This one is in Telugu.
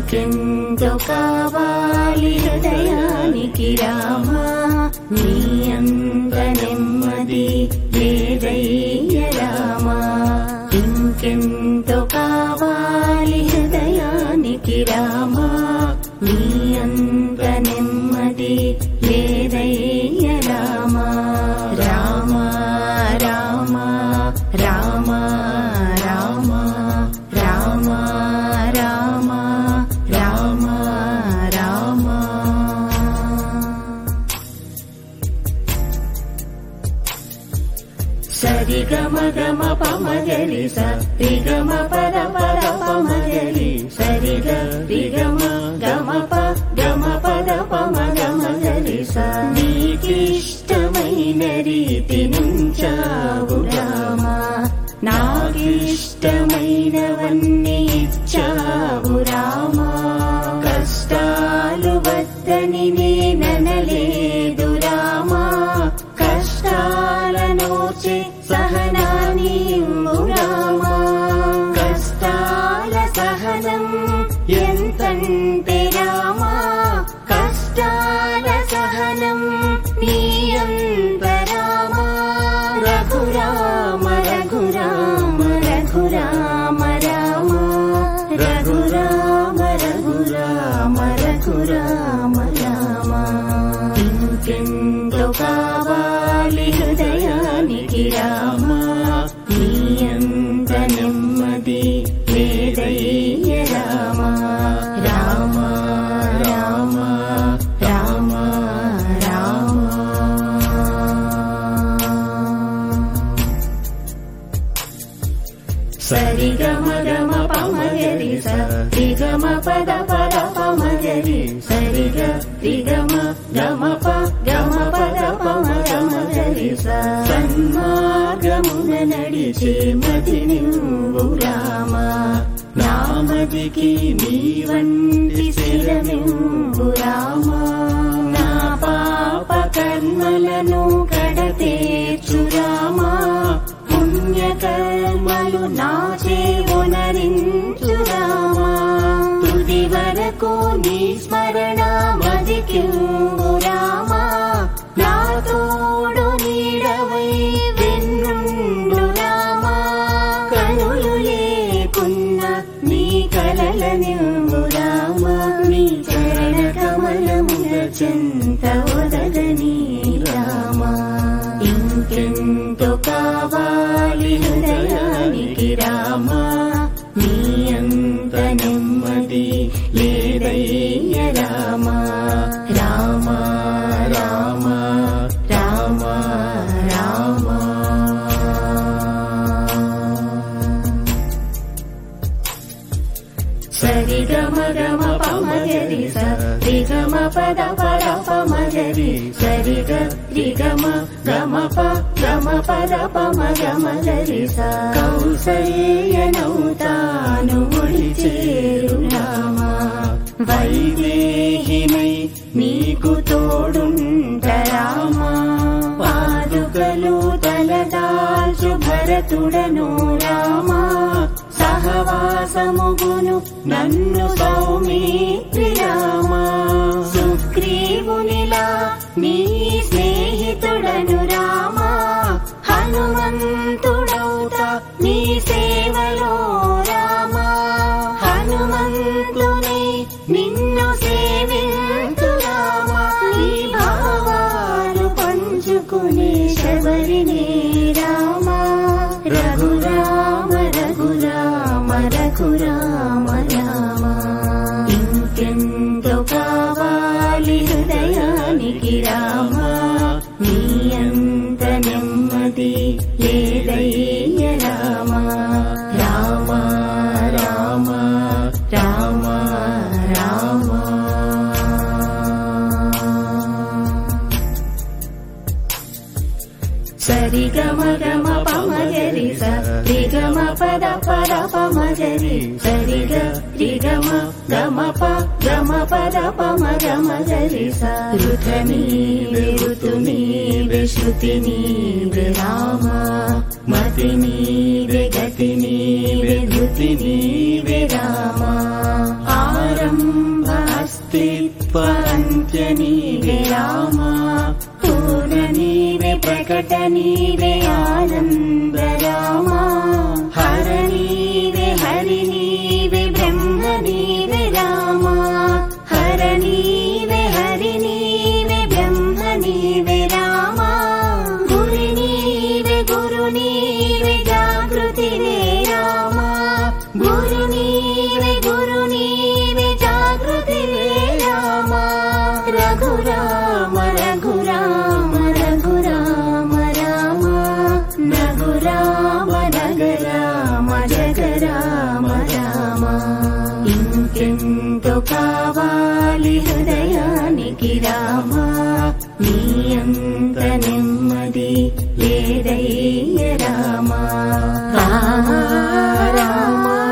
ఇంకెంతో కావాలి హృదయానికి రామా నీ అంత నెమ్మది లేదయ్య రామా ఇంకెంతో కావాలి హృదయానికి రామా నీ అంత నెమ్మది లేదయ్య రామా రామా రామా రామా రామా రామా రామా రామా రామా సరి గమ గమ పమగరి సరి గమ పద పద పమగరి సరి గరి గమ గమ ప గమ పద పమ గమ గరి స నీకిష్టమైన రీతి నుంచావు రామా నాకిష్టమైనవన్నీ ఇచ్చావు రామా కష్టాలు వద్దని నేననలేదు రామా కష్టాలను సహనాన్ని రామా కష్టాల సహనం ఎంతంటే రామా కష్టాల సహనం నీ అంత రామా రఘురామ రఘురామ రఘురామ రామ రఘురామ రఘురామ రఘురామ రామ ఇంకెంతో కావాలి హృదయానికి రామ నీ అంత నెమ్మది లేదయ్య రామ రామ రామ రామ రామ సరి గమ గమ పమగరి సరి గమ పద పద పమగరి సరి గరి గమ గమ ప గమ పద పమ గమ గరి సన్మార్గమున నడిచే మది నువ్వు రామ నామదికి నీ వంటి శిరమివ్వు రామ నా పాప కర్మలను కడతేర్చు రామా పుణ్యకర్మలు నా చేవునరించు రామా తుది వరకు నీ స్మరణ మదికింగు రామా నా తోడు నీడవై వెన్నుండు రామా కనులు లేకున్న నీ కలల నింగు రామా నీ చరణ కమలముల చెంత ఒదగని రామా ఇంకెంతో కావాలి హృదయానికి రామా నీ అంత నెమ్మది లేదయ్య రామా రామా రామా రామా రామా సరి గమ గమ పమగరి సరి గమ పద పద పమగరి సరి గరి గమ గమ ప గమ పద పమ గమ గరి స కౌసల్యనౌతాను ముడి చేరు రామా వైదేహినై నీకు తోడుంట రామా పాదుకలు తలదాల్చు భరతుడను రామా సహవాసముగును నన్ను సౌమిత్రి రామా సుగ్రీవునిలా నీ స్నేహితుడను రామా హనుమంతుడౌతా నీ సేవలో రామా హనుమంతుని నిన్ను సేవింతు రామా నీ భావాలు పంచుకునే శబరిని రామా రఘురామ రఘురామ రఘురామ రామ ఇంకెంతో కావాలి హృదయానికి రామ నీ అంత నెమ్మది లేదయ్య రామ రామ రామ రామ రామ సరి గమ గమ పమగరి సరి గమ పద పద పమగరి సరి గరి గమ గమ ప గమ పద పమ గమ గరి స రుధని ఋతుని విశ్రుతిని విరామ మతిని విగతిని విధుతిని విరామ ఆరంభ ఉప అంత్య నీవే రామా పూర్ణ నీవే ప్రకట నీవే ఆనంద రామా హర నీవే హరి నీవే బ్రహ్మ నీవే రామా హర నీవే హరి నీవే బ్రహ్మ నీవే రామా గురి నీవే గురు నీవే జాగృతి రే రామా గురు నీవే గురు నీవే జాగృతి రే రామా రఘురామ రఘురామ రఘురామ రామ రఘురామ రఘురామ జగరామ రామ ఇంకెంతో కావాలి హృదయానికి రామ నీ అంత నెమ్మది లేదయ్య రామ రామ